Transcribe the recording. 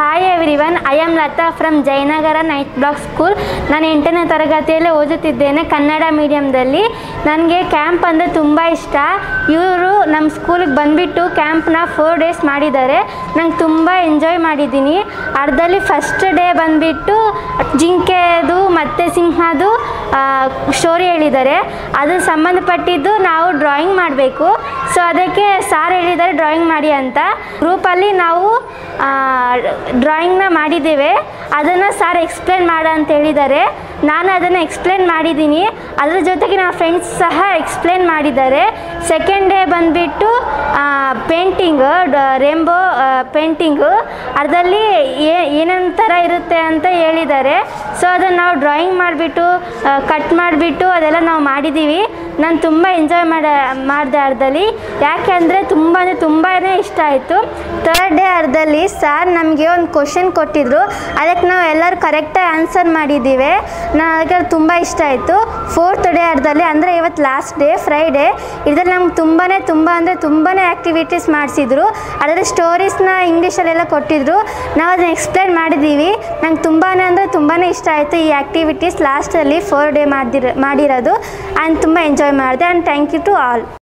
hi everyone I am Latha from Jayanagar ninth block school ನಾನು ಎಂಟನೇ ತರಗತಿಯಲ್ಲಿ ಓದುತ್ತಿದ್ದೇನೆ ಕನ್ನಡ ಮೀಡಿಯಮ್ದಲ್ಲಿ ನನಗೆ ಕ್ಯಾಂಪ್ ಅಂದರೆ ತುಂಬ ಇಷ್ಟ ಇವರು ನಮ್ಮ ಸ್ಕೂಲಿಗೆ ಬಂದುಬಿಟ್ಟು ಕ್ಯಾಂಪ್ನ ಫೋರ್ ಡೇಸ್ ಮಾಡಿದ್ದಾರೆ ನಂಗೆ ತುಂಬ ಎಂಜಾಯ್ ಮಾಡಿದ್ದೀನಿ ಅರ್ಧದಲ್ಲಿ ಫಸ್ಟ್ ಡೇ ಬಂದುಬಿಟ್ಟು ಜಿಂಕೆದು ಮತ್ತು ಸಿಂಹದು ಸ್ಟೋರಿ ಹೇಳಿದ್ದಾರೆ ಅದ್ರ ಸಂಬಂಧಪಟ್ಟಿದ್ದು ನಾವು ಡ್ರಾಯಿಂಗ್ ಮಾಡಬೇಕು ಸೊ ಅದಕ್ಕೆ ಸಾರ್ ಹೇಳಿದ್ದಾರೆ ಡ್ರಾಯಿಂಗ್ ಮಾಡಿ ಅಂತ ಗ್ರೂಪಲ್ಲಿ ನಾವು ಡ್ರಾಯಿಂಗ್ನ ಮಾಡಿದ್ದೇವೆ ಅದನ್ನು ಸಾರ್ ಎಕ್ಸ್ಪ್ಲೇನ್ ಮಾಡು ಅಂತ ಹೇಳಿದ್ದಾರೆ ನಾನು ಅದನ್ನು ಎಕ್ಸ್ಪ್ಲೇನ್ ಮಾಡಿದ್ದೀನಿ ಅದ್ರ ಜೊತೆಗೆ ನನ್ನ ಫ್ರೆಂಡ್ಸ್ ಸಹ ಎಕ್ಸ್ಪ್ಲೇನ್ ಮಾಡಿದ್ದಾರೆ ಸೆಕೆಂಡ್ ಡೇ ಬಂದುಬಿಟ್ಟು ಪೇಂಟಿಂಗ್ ರೇಂಬೋ ಪೇಂಟಿಂಗು ಅದರಲ್ಲಿ ಏನೇನು ಥರ ಇರುತ್ತೆ ಅಂತ ಹೇಳಿದ್ದಾರೆ ಸೊ ಅದನ್ನು ನಾವು ಡ್ರಾಯಿಂಗ್ ಮಾಡಿಬಿಟ್ಟು ಕಟ್ ಮಾಡಿಬಿಟ್ಟು ಅದೆಲ್ಲ ನಾವು ಮಾಡಿದ್ದೀವಿ ನಾನು ತುಂಬ ಎಂಜಾಯ್ ಮಾಡ ಮಾಡಿದೆ ಅರ್ಧದಲ್ಲಿ ಯಾಕೆ ಅಂದರೆ ತುಂಬ ಅಂದರೆ ತುಂಬಾ ಇಷ್ಟ ಆಯಿತು ಥರ್ಡ್ ಡೇ ಅರ್ಧದಲ್ಲಿ ಸಾರ್ ನಮಗೆ ಒಂದು ಕ್ವಶನ್ ಕೊಟ್ಟಿದ್ರು ಅದಕ್ಕೆ ನಾವು ಎಲ್ಲರೂ ಕರೆಕ್ಟಾಗಿ ಆನ್ಸರ್ ಮಾಡಿದ್ದೀವಿ ನಾನು ಅದಕ್ಕೆ ತುಂಬ ಇಷ್ಟ ಆಯಿತು ಫೋರ್ತ್ ಡೇ ಅರ್ಧದಲ್ಲಿ ಅಂದರೆ ಇವತ್ತು ಲಾಸ್ಟ್ ಡೇ ಫ್ರೈಡೇ ಇದರಲ್ಲಿ ನಮ್ಗೆ ತುಂಬಾ ತುಂಬ ಅಂದರೆ ತುಂಬಾ ಆ್ಯಕ್ಟಿವಿಟೀಸ್ ಮಾಡಿಸಿದ್ರು ಅದರಲ್ಲಿ ಸ್ಟೋರೀಸ್ನ ಇಂಗ್ಲೀಷಲ್ಲೆಲ್ಲ ಕೊಟ್ಟಿದ್ರು ನಾವು ಅದನ್ನ ಎಕ್ಸ್ಪ್ಲೇನ್ ಮಾಡಿದ್ದೀವಿ ನಂಗೆ ತುಂಬಾ ಅಂದರೆ ತುಂಬಾ ಇಷ್ಟ ಆಯಿತು ಈ ಆ್ಯಕ್ಟಿವಿಟೀಸ್ ಲಾಸ್ಟಲ್ಲಿ ಫೋರ್ ಡೇ ಮಾಡಿದಿರ ಮಾಡಿರೋದು ಆ್ಯಂಡ್ ತುಂಬ ಎಂಜಾಯ್ ಮಾಡಿದೆ and thank you to all